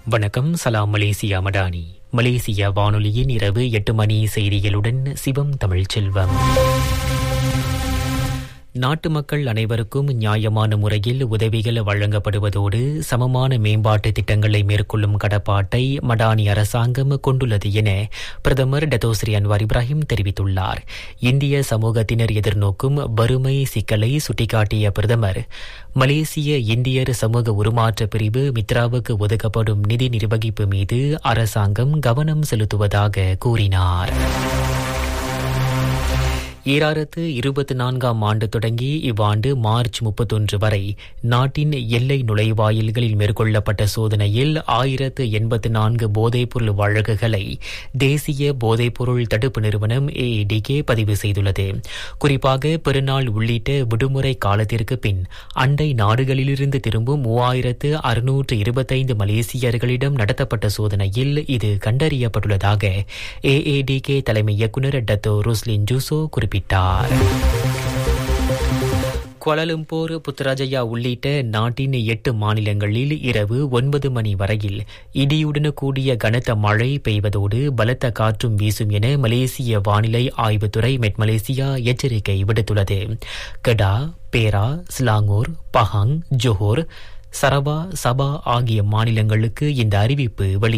வணக்கம் சலாம் Malaysia Madani Malaysia வானொலியின் இரவு எட்டு மணி செய்திகளுடன் சிவம் தமிழ்ச்செல்வம் நாட்டு மக்கள் அனைவருக்கும் நியாயமான முறையில் உதவிகள் வழங்கப்படுவதோடு சமமான மேம்பாட்டு திட்டங்களை மேற்கொள்ளும் கடப்பாட்டை மடானி அரசாங்கம் கொண்டுள்ளது என பிரதமர் டத்தோஸ்ரீ அன்வார் இப்ராஹிம் தெரிவித்துள்ளார் இந்திய சமூகத்தினர் எதிர்நோக்கும் வறுமை சிக்கலை சுட்டிக்காட்டிய பிரதமர் மலேசிய இந்தியர் சமூக உருமாற்ற பிரிவு மித்ராவுக்கு ஒதுக்கப்படும் நிதி நிர்வகிப்பு மீது அரசாங்கம் கவனம் செலுத்துவதாக கூறினார் ஈராயிரத்து இருபத்தி நான்காம் ஆண்டு தொடங்கி இவ்வாண்டு மார்ச் முப்பத்தொன்று வரை நாட்டின் எல்லை நுழைவாயில்களில் மேற்கொள்ளப்பட்ட சோதனையில் ஆயிரத்து எண்பத்து நான்கு போதைப்பொருள் வழக்குகளை தேசிய போதைப்பொருள் தடுப்பு நிறுவனம் ஏஏடிகே பதிவு செய்துள்ளது குறிப்பாக பெருநாள் உள்ளிட்ட விடுமுறை காலத்திற்கு பின் அண்டை நாடுகளிலிருந்து திரும்பும் மூவாயிரத்து அறுநூற்று இருபத்தைந்து மலேசியர்களிடம் நடத்தப்பட்ட சோதனையில் இது கண்டறியப்பட்டுள்ளதாக ஏஏடிகே தலைமை இயக்குநர் டத்தோ ருஸ்லின் ஜூசோ குறிப்பிட்டார் குறிப்பிட்டார் கோலாலம்பூர் புத்ராஜயா உள்ளிட்ட நாட்டின் எட்டு மாநிலங்களில் இரவு ஒன்பது மணி வரையில் இடியுடன் கூடிய கனத்த மழை பெய்வதோடு பலத்த காற்றும் வீசும் என மலேசிய வானிலை ஆய்வுத்துறை மெட் மலேசியா எச்சரிக்கை விடுத்துள்ளது Kedah Perak Selangor Pahang Johor Sarawak Sabah ஆகிய மாநிலங்களுக்கு இந்த அறிவிப்பு வெளி